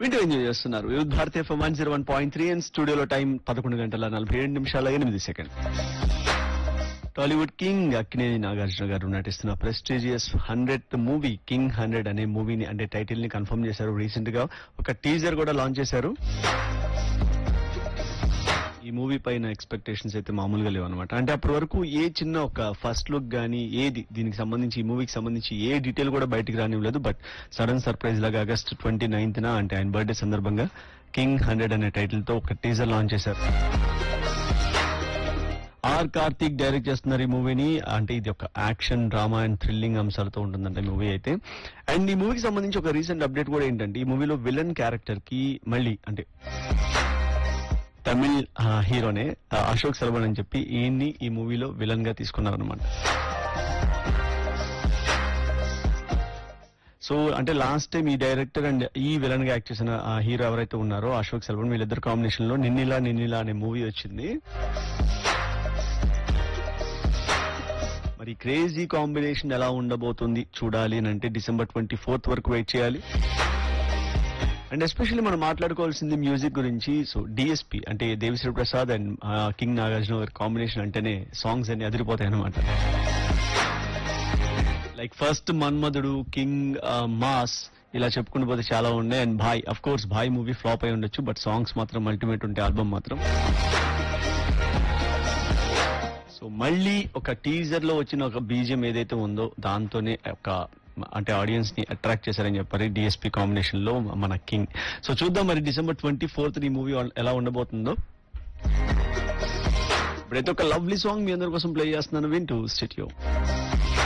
వింటూ ఎంజాయ్ చేస్తున్నారు youth Bharatiya FM one zero one point three and స్టూడియోలో టైం పదకొండు గంటల నలభై ఏడు నిమిషాల ఎనిమిది second Tollywood king Akkineni Nagarjuna garu నటిస్తున్న prestigious hundred movie king hundred అనే మూవీని అంటే టైటిల్ ని కన్ఫర్మ్ చేశారు రీసెంట్ గా ఒక టీజర్ కూడా లాంచ్ చేశారు ఈ మూవీ పైన ఎక్స్పెక్టేషన్స్ అయితే మామూలుగా లేవు అనమాట అంటే అప్పటి వరకు ఏ చిన్న ఒక ఫస్ట్ లుక్ గానీ ఏది దీనికి సంబంధించి ఈ మూవీకి సంబంధించి ఏ డీటెయిల్ కూడా బయటికి రానివ్వలేదు బట్ సడన్ సర్ప్రైజ్ లాగా ఆగస్ట్ ట్వంటీ నైన్త్ అంటే ఆయన బర్త్డే సందర్భంగా కింగ్ హండ్రెడ్ అనే టైటిల్ తో ఒక టీజర్ లాంచ్ చేశారు ఆర్ కార్తీక్ డైరెక్ట్ చేస్తున్నారు ఈ మూవీని అంటే ఇది ఒక యాక్షన్ డ్రామా అండ్ థ్రిల్లింగ్ అంశాలతో ఉంటుందంట ఈ మూవీ అయితే అండ్ ఈ మూవీకి సంబంధించి ఒక రీసెంట్ అప్డేట్ కూడా ఏంటంటే ఈ మూవీలో విలన్ క్యారెక్టర్ కి మళ్ళీ అంటే తమిళ్ ఆ, హీరోనే ఆ, అశోక్ సర్వన్ అని చెప్పి ఈయన్ని ఈ మూవీలో విలన్ గా తీసుకున్నారనమాట సో అంటే లాస్ట్ టైం ఈ డైరెక్టర్ అండ్ ఈ విలన్ గా యాక్ట్ చేసిన ఆ హీరో ఎవరైతే ఉన్నారో అశోక్ సర్వన్ వీళ్ళిద్దరు కాంబినేషన్ లో నిన్నిలా నిన్నిలా అనే మూవీ వచ్చింది మరి క్రేజీ కాంబినేషన్ ఎలా ఉండబోతుంది చూడాలి అని అంటే డిసెంబర్ ట్వంటీ ఫోర్త్ వరకు వెయిట్ చేయాలి అండ్ ఎస్పెషల్లీ మనం మాట్లాడుకోవాల్సింది మ్యూజిక్ గురించి సో డిఎస్పి అంటే దేవిశ్రీ ప్రసాద్ అండ్ కింగ్ నాగార్జున గారి కాంబినేషన్ అంటేనే సాంగ్స్ అన్ని అదిరిపోతాయి అనమాట లైక్ ఫస్ట్ మన్మధుడు కింగ్ మాస్ ఇలా చెప్పుకుంటూ పోతే చాలా ఉన్నాయి and Bhai of course Bhai movie flop అయి ఉండొచ్చు బట్ సాంగ్స్ మాత్రం అల్టిమేట్ ఉంటాయి ఆల్బమ్ మాత్రం సో మళ్ళీ ఒక టీజర్ లో వచ్చిన ఒక బీజియం ఏదైతే ఉందో దాంతోనే ఒక అంటే ఆడియన్స్ ని అట్రాక్ట్ చేశారని చెప్పారు డిఎస్పీ కాంబినేషన్ లో మన కింగ్ సో చూద్దాం మరి డిసెంబర్ ట్వంటీ ఫోర్త్ ఈ మూవీ ఎలా ఉండబోతుందో ఇప్పుడైతే ఒక లవ్లీ సాంగ్ మీ అందరి కోసం ప్లే చేస్తున్నాను వింటూ స్టేడియో